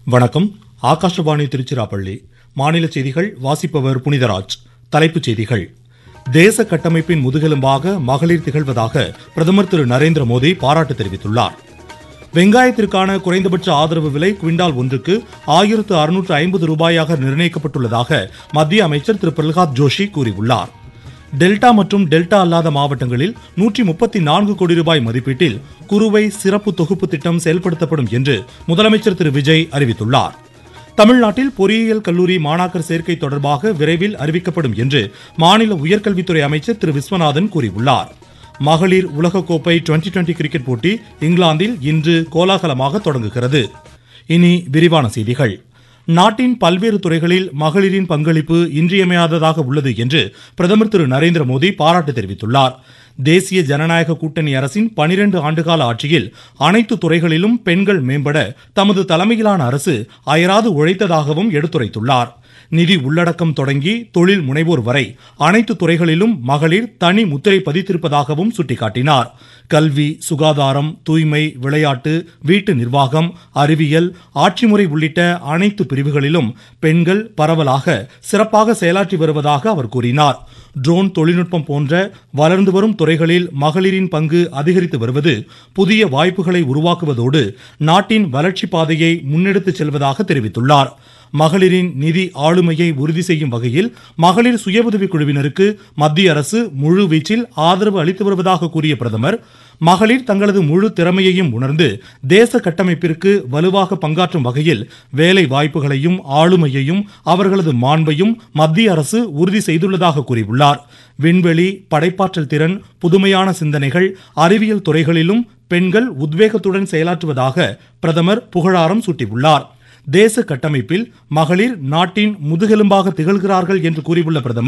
வணக்கம் ஆகாஷவாணி திருச்சிராப்பள்ளி மாநில செய்திகள் வாசிப்பவர் புனிதராஜ் தலைப்புச் செய்திகள் தேச கட்டமைப்பின் முதுகெலும்பாக மகளிர் திகழ்வதாக பிரதமர் திரு நரேந்திர மோடி பாராட்டு தெரிவித்துள்ளார் வெங்காயத்திற்கான குறைந்தபட்ச ஆதரவு விலை குவிண்டால் ஒன்றுக்கு ஆயிரத்து அறுநூற்று ஐம்பது ரூபாயாக நிர்ணயிக்கப்பட்டுள்ளதாக மத்திய அமைச்சர் திரு பிரகலாத் ஜோஷி கூறியுள்ளார் டெல்டா மற்றும் டெல்டா அல்லாத மாவட்டங்களில் நூற்றி முப்பத்தி நான்கு கோடி ரூபாய் மதிப்பீட்டில் குறுவை சிறப்பு தொகுப்பு திட்டம் செயல்படுத்தப்படும் என்று முதலமைச்சர் திரு விஜய் அறிவித்துள்ளார் தமிழ்நாட்டில் பொறியியல் கல்லூரி மாணாக்கர் சேர்க்கை தொடர்பாக விரைவில் அறிவிக்கப்படும் என்று மாநில உயர்கல்வித்துறை அமைச்சர் திரு விஸ்வநாதன் கூறியுள்ளார் மகளிர் உலகக்கோப்பை டுவெண்டி டுவெண்டி கிரிக்கெட் போட்டி இங்கிலாந்தில் இன்று கோலாகலமாக தொடங்குகிறது இனி விரிவான செய்திகள் நாட்டின் பல்வேறு துறைகளில் மகளிரின் பங்களிப்பு இன்றியமையாததாக உள்ளது என்று பிரதமர் திரு நரேந்திர மோடி பாராட்டு தெரிவித்துள்ளார் தேசிய ஜனநாயக கூட்டணி அரசின் பனிரெண்டு ஆண்டுகால ஆட்சியில் அனைத்து துறைகளிலும் பெண்கள் மேம்பட தமது தலைமையிலான அரசு அயராது உழைத்ததாகவும் எடுத்துரைத்துள்ளார் நிதி உள்ளடக்கம் தொடங்கி தொழில் முனைவோர் வரை அனைத்து துறைகளிலும் மகளிர் தனி முத்திரை பதித்திருப்பதாகவும் சுட்டிக்காட்டினார் கல்வி சுகாதாரம் தூய்மை விளையாட்டு வீட்டு நிர்வாகம் அறிவியல் ஆட்சிமுறை உள்ளிட்ட அனைத்து பிரிவுகளிலும் பெண்கள் பரவலாக சிறப்பாக செயலாற்றி வருவதாக அவர் கூறினார் ட்ரோன் தொழில்நுட்பம் போன்ற வளர்ந்து வரும் துறைகளில் மகளிரின் பங்கு அதிகரித்து வருவது புதிய வாய்ப்புகளை உருவாக்குவதோடு நாட்டின் வளர்ச்சி பாதையை முன்னெடுத்துச் செல்வதாக தெரிவித்துள்ளார் மகளிரின் நிதி ஆளுமையை உறுதி செய்யும் வகையில் மகளிர் சுய உதவிக் குழுவினருக்கு மத்திய அரசு முழு வீச்சில் ஆதரவு அளித்து வருவதாக கூறிய பிரதமர் மகளிர் தங்களது முழு திறமையையும் உணர்ந்து தேச கட்டமைப்பிற்கு வலுவாக பங்காற்றும் வகையில் வேலை வாய்ப்புகளையும் ஆளுமையையும் அவர்களது மாண்பையும் மத்திய அரசு உறுதி செய்துள்ளதாக கூறியுள்ளார் விண்வெளி படைப்பாற்றல் திறன் புதுமையான சிந்தனைகள் அறிவியல் துறைகளிலும் பெண்கள் உத்வேகத்துடன் செயலாற்றுவதாக பிரதமர் புகழாரம் சூட்டியுள்ளார் தேச கட்டமைப்பில் மகளிர் நாட்டின் முதுகெலும்பாக திகழ்கிறார்கள் என்று கூறியுள்ள பிரதமர்